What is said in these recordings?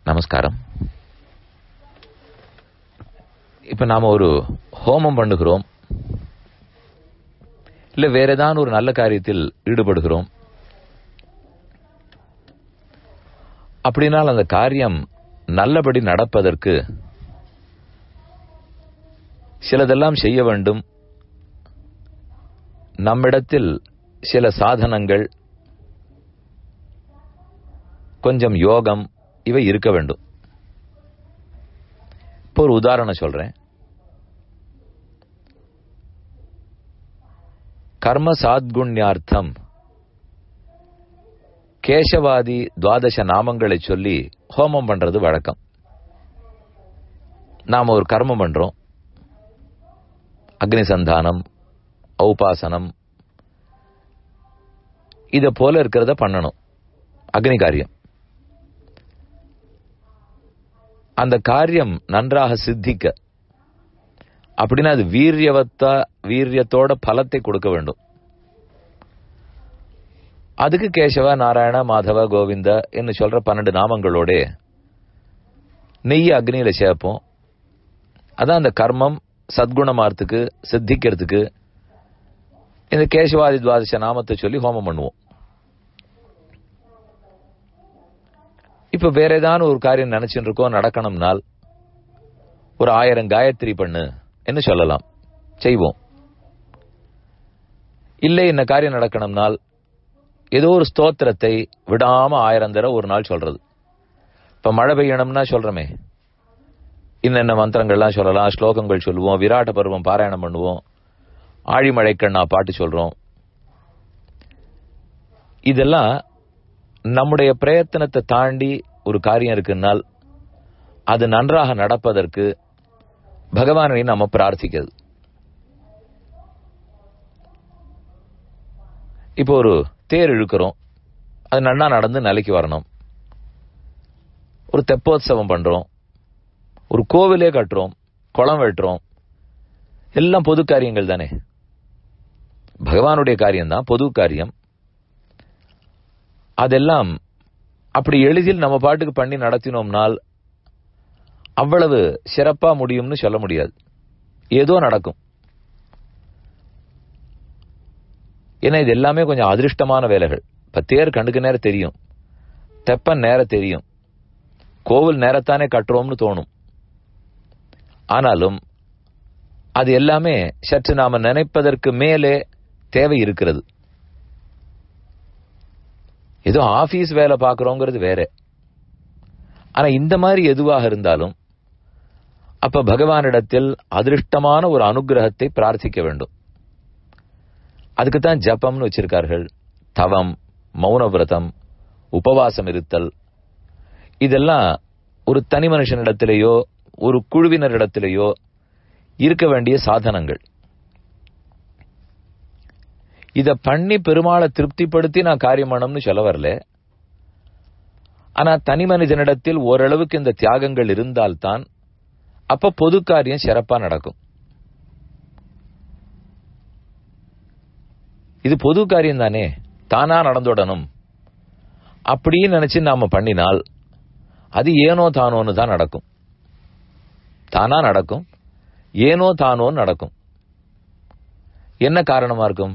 நமஸ்காரம் இப்ப நாம ஒரு ஹோமம் பண்ணுகிறோம் இல்ல வேற ஏதாவது ஒரு நல்ல காரியத்தில் ஈடுபடுகிறோம் அப்படினால் அந்த காரியம் நல்லபடி நடப்பதற்கு சிலதெல்லாம் செய்ய வேண்டும் நம்மிடத்தில் சில சாதனங்கள் கொஞ்சம் யோகம் இவை இருக்க வேண்டும் இப்போ ஒரு உதாரணம் சொல்றேன் கர்ம சாத்குண்யார்த்தம் கேசவாதி துவாதச நாமங்களை சொல்லி ஹோமம் பண்றது வழக்கம் நாம ஒரு கர்மம் பண்றோம் அக்னி சந்தானம் ஔபாசனம் இத போல இருக்கிறத பண்ணணும் அக்னி காரியம் அந்த காரியம் நன்றாக சித்திக்க அப்படின்னா அது வீரியவத்தா வீரியத்தோட பலத்தை கொடுக்க வேண்டும் அதுக்கு கேசவ நாராயண மாதவ கோவிந்த என்று சொல்ற பன்னெண்டு நாமங்களோட நெய்ய அக்னியில சேர்ப்போம் அதான் அந்த கர்மம் சத்குணமார்த்துக்கு சித்திக்கிறதுக்கு இந்த கேசவாதி துவாதச நாமத்தை சொல்லி ஹோமம் பண்ணுவோம் இப்ப வேற ஏதாவது ஒரு காரியம் நினைச்சுட்டு இருக்கோம் நடக்கணும்னால் ஒரு ஆயிரம் காயத்ரி பண்ணு என்று சொல்லலாம் செய்வோம் இல்லை இந்த காரியம் நடக்கணும்னால் ஏதோ ஒரு ஸ்தோத்திரத்தை விடாம ஆயிரம் தடவை ஒரு நாள் சொல்றது இப்ப மழை பெய்யணும்னா சொல்றமே இன்னென்ன மந்திரங்கள்லாம் சொல்லலாம் ஸ்லோகங்கள் சொல்லுவோம் விராட்ட பருவம் பாராயணம் பண்ணுவோம் ஆழிமழைக்கண்ணா பாட்டு சொல்றோம் இதெல்லாம் நம்முடைய பிரயத்தனத்தை தாண்டி ஒரு காரியம் இருக்குன்னால் அது நன்றாக நடப்பதற்கு பகவானை நம்ம பிரார்த்திக்கிறது இப்போ ஒரு தேர் இழுக்கிறோம் அது நன்னா நடந்து நிலைக்கு வரணும் ஒரு தெப்போத்சவம் பண்றோம் ஒரு கோவிலே கட்டுறோம் குளம் வெட்டுறோம் எல்லாம் பொது காரியங்கள் தானே பகவானுடைய காரியம்தான் பொது காரியம் அதெல்லாம் அப்படி எளிதில் நம்ம பாட்டுக்கு பண்ணி நடத்தினோம்னால் அவ்வளவு சிறப்பா முடியும்னு சொல்ல முடியாது ஏதோ நடக்கும் ஏன்னா இது எல்லாமே கொஞ்சம் அதிர்ஷ்டமான வேலைகள் இப்ப தேர் கண்டுக்கு நேரம் தெரியும் தெப்பன் நேரம் தெரியும் கோவில் நேரத்தானே கட்டுறோம்னு தோணும் ஆனாலும் அது எல்லாமே சற்று நாம நினைப்பதற்கு மேலே தேவை இருக்கிறது ஏதோ ஆபீஸ் வேலை பார்க்கறோங்கிறது வேற ஆனா இந்த மாதிரி எதுவாக இருந்தாலும் அப்ப பகவானிடத்தில் அதிருஷ்டமான ஒரு அனுகிரகத்தை பிரார்த்திக்க வேண்டும் அதுக்குத்தான் ஜபம்னு வச்சிருக்கார்கள் தவம் மௌன விரதம் உபவாசம் இருத்தல் இதெல்லாம் ஒரு தனி மனுஷனிடத்திலேயோ ஒரு குழுவினரிடத்திலேயோ இருக்க வேண்டிய சாதனங்கள் இத பண்ணி பெருமாளை திருப்திப்படுத்தி நான் காரியம் பண்ணணும்னு சொல்ல வரல ஆனா தனி மனிதனிடத்தில் ஓரளவுக்கு இந்த தியாகங்கள் இருந்தால்தான் அப்ப பொது காரியம் சிறப்பா நடக்கும் இது பொது காரியம் தானே தானா நடந்துடணும் அப்படின்னு நினைச்சு நாம பண்ணினால் அது ஏனோ தானோன்னு தான் நடக்கும் தானா நடக்கும் ஏனோ தானோன்னு நடக்கும் என்ன காரணமா இருக்கும்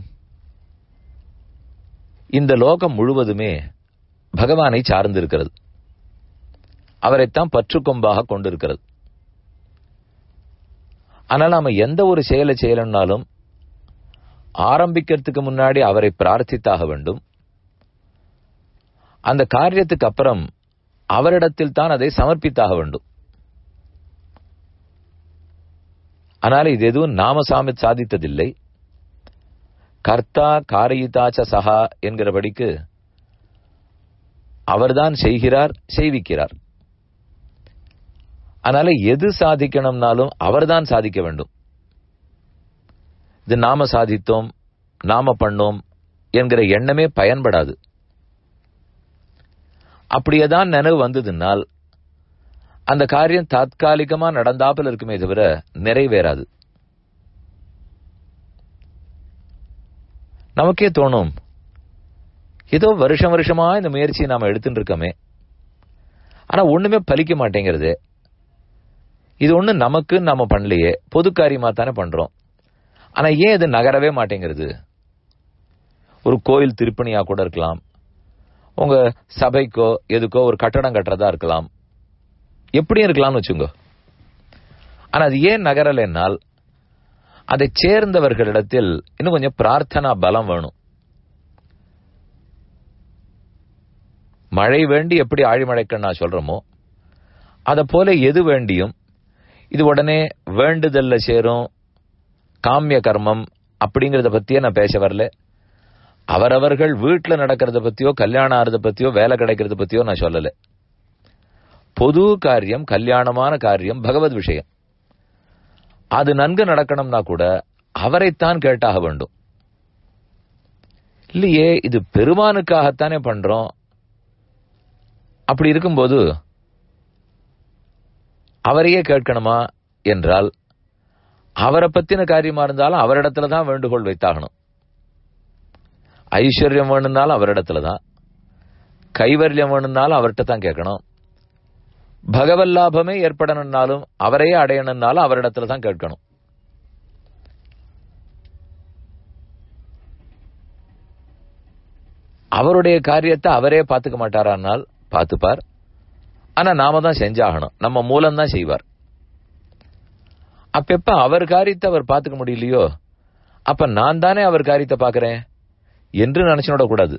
இந்த லோகம் முழுவதுமே பகவானை சார்ந்திருக்கிறது அவரைத்தான் பற்றுக்கொம்பாக கொண்டிருக்கிறது ஆனால் நாம எந்த ஒரு செயலை செய்யலன்னாலும் ஆரம்பிக்கிறதுக்கு முன்னாடி அவரை பிரார்த்தித்தாக வேண்டும் அந்த காரியத்துக்கு அப்புறம் அவரிடத்தில் தான் அதை சமர்ப்பித்தாக வேண்டும் ஆனால் இது எதுவும் நாம சாமி சாதித்ததில்லை கர்த்தா காரயிதாச்ச சஹா என்கிறபடிக்கு அவர்தான் செய்கிறார் செய்விக்கிறார் அதனால எது சாதிக்கணும்னாலும் அவர்தான் சாதிக்க வேண்டும் இது நாம சாதித்தோம் நாம பண்ணோம் என்கிற எண்ணமே பயன்படாது அப்படியேதான் நினைவு வந்ததுனால் அந்த காரியம் தாத்காலிகமா நடந்தாப்புல இருக்குமே தவிர நிறைவேறாது நமக்கே தோணும் ஏதோ வருஷம் வருஷமா இந்த முயற்சியை நாம எடுத்துட்டு இருக்கோமே ஆனா ஒண்ணுமே பலிக்க மாட்டேங்கிறது இது ஒண்ணு நமக்கு நம்ம பண்ணலையே பொது காரியமா தானே பண்றோம் ஆனா ஏன் இது நகரவே மாட்டேங்கிறது ஒரு கோயில் திருப்பணியா கூட இருக்கலாம் உங்க சபைக்கோ எதுக்கோ ஒரு கட்டடம் கட்டுறதா இருக்கலாம் எப்படியும் இருக்கலாம்னு வச்சுங்க ஆனா அது ஏன் நகரலைன்னால் அதை சேர்ந்தவர்களிடத்தில் இன்னும் கொஞ்சம் பிரார்த்தனா பலம் வேணும் மழை வேண்டி எப்படி ஆழிமழைக்கண்ணா சொல்றோமோ அத போல எது வேண்டியும் இது உடனே வேண்டுதல்ல சேரும் காமிய கர்மம் அப்படிங்கறத பத்தியே நான் பேச வரல அவரவர்கள் வீட்டுல நடக்கிறத பத்தியோ கல்யாணம் ஆறத பத்தியோ வேலை கிடைக்கிறத பத்தியோ நான் சொல்லல பொது காரியம் கல்யாணமான காரியம் பகவத் விஷயம் அது நன்கு நடக்கணும்னா கூட அவரைத்தான் கேட்டாக வேண்டும் இல்லையே இது பெருமானுக்காகத்தானே பண்றோம் அப்படி இருக்கும்போது அவரையே கேட்கணுமா என்றால் அவரை பத்தின காரியமா இருந்தாலும் அவரிடத்துல தான் வேண்டுகோள் வைத்தாகணும் ஐஸ்வர்யம் வேணும்னாலும் அவரிடத்துல தான் கைவர்யம் வேணும்னாலும் அவர்கிட்ட தான் கேட்கணும் பகவத் லாபமே ஏற்படணும்னாலும் அவரையே அடையணும்னாலும் அவரிடத்துல தான் கேட்கணும் அவருடைய காரியத்தை அவரே பார்த்துக்க மாட்டாரானால் பார்த்துப்பார் ஆனா நாம தான் செஞ்சாகணும் நம்ம மூலம் தான் செய்வார் அப்ப எப்ப அவர் காரியத்தை அவர் பார்த்துக்க முடியலையோ அப்ப நான் தானே அவர் காரியத்தை பார்க்கிறேன் என்று நினைச்சுட கூடாது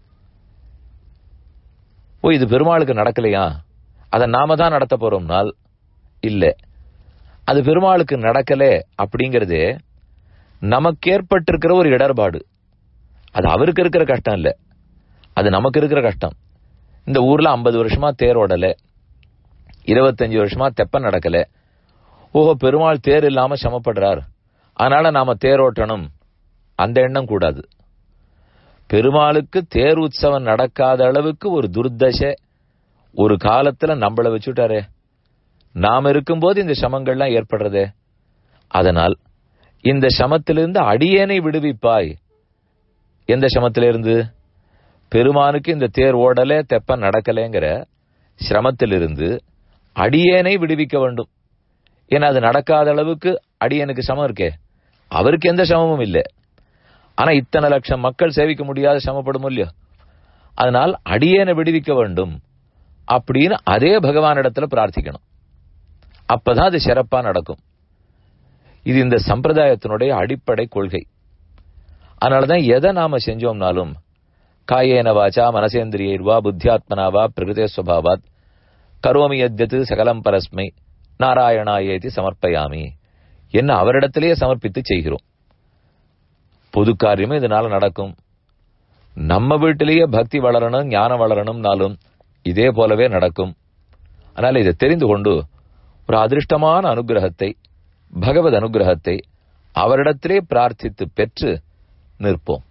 ஓ இது பெருமாளுக்கு நடக்கலையா அதை நாம தான் நடத்த போறோம்னால் இல்ல அது பெருமாளுக்கு நடக்கல அப்படிங்கறதே நமக்கு ஏற்பட்டிருக்கிற ஒரு இடர்பாடு அது அவருக்கு இருக்கிற கஷ்டம் இல்ல அது நமக்கு இருக்கிற கஷ்டம் இந்த ஊர்ல ஐம்பது வருஷமா தேர் ஓடல இருபத்தஞ்சு வருஷமா தெப்ப நடக்கல ஓஹோ பெருமாள் தேர் இல்லாம சமப்படுறார் அதனால நாம தேர் ஓட்டணும் அந்த எண்ணம் கூடாது பெருமாளுக்கு தேர் உற்சவம் நடக்காத அளவுக்கு ஒரு துர்தசை ஒரு காலத்துல நம்மள வச்சுட்டாரே நாம் இருக்கும்போது இந்த சமங்கள்லாம் ஏற்படுறதே அதனால் இந்த சமத்திலிருந்து அடியேனை விடுவிப்பாய் எந்த சமத்திலிருந்து பெருமானுக்கு இந்த தேர் ஓடல தெப்ப நடக்கலைங்கிற சிரமத்திலிருந்து அடியேனை விடுவிக்க வேண்டும் ஏன்னா அது நடக்காத அளவுக்கு அடியனுக்கு சமம் இருக்கே அவருக்கு எந்த சமமும் இல்லை ஆனா இத்தனை லட்சம் மக்கள் சேவிக்க முடியாத சமப்படும் இல்லையோ அதனால் அடியேனை விடுவிக்க வேண்டும் அப்படின்னு அதே பகவானிடத்துல பிரார்த்திக்கணும் அப்பதான் அது சிறப்பா நடக்கும் இது இந்த சம்பிரதாயத்தினுடைய அடிப்படை கொள்கை அதனாலதான் எதை நாம செஞ்சோம்னாலும் காயேன வாச்சா மனசேந்திரியர்வா புத்தியாத்மனாவா பிரகிருதே ஸ்வபாவாத் கரோமி யத்யத்து சகலம் பரஸ்மை நாராயணாயேதி சமர்ப்பயாமி என்ன அவரிடத்திலேயே சமர்ப்பித்து செய்கிறோம் பொது காரியமும் இதனால நடக்கும் நம்ம வீட்டிலேயே பக்தி வளரணும் ஞானம் வளரணும்னாலும் இதே போலவே நடக்கும் அதனால இதை தெரிந்து கொண்டு ஒரு அதிர்ஷ்டமான அனுகிரகத்தை பகவத் அனுகிரகத்தை அவரிடத்திலே பிரார்த்தித்து பெற்று நிற்போம்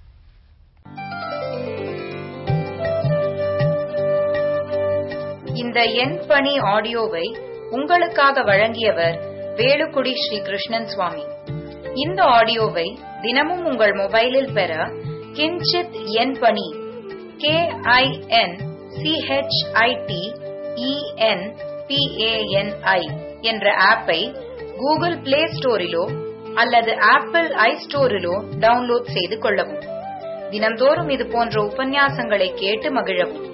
இந்த எண் பணி ஆடியோவை உங்களுக்காக வழங்கியவர் வேலுக்குடி ஸ்ரீ கிருஷ்ணன் சுவாமி இந்த ஆடியோவை தினமும் உங்கள் மொபைலில் பெற கிஞ்சித் எண் பணி கே ஐ என் சிஹெச்ஐடி இஎன் பிஏஎன்ஐ என்ற ஆப்பை கூகுள் பிளே ஸ்டோரிலோ அல்லது ஆப்பிள் ஐ ஸ்டோரிலோ டவுன்லோட் செய்து கொள்ளவும் தினந்தோறும் இது போன்ற உபன்யாசங்களை கேட்டு மகிழவும்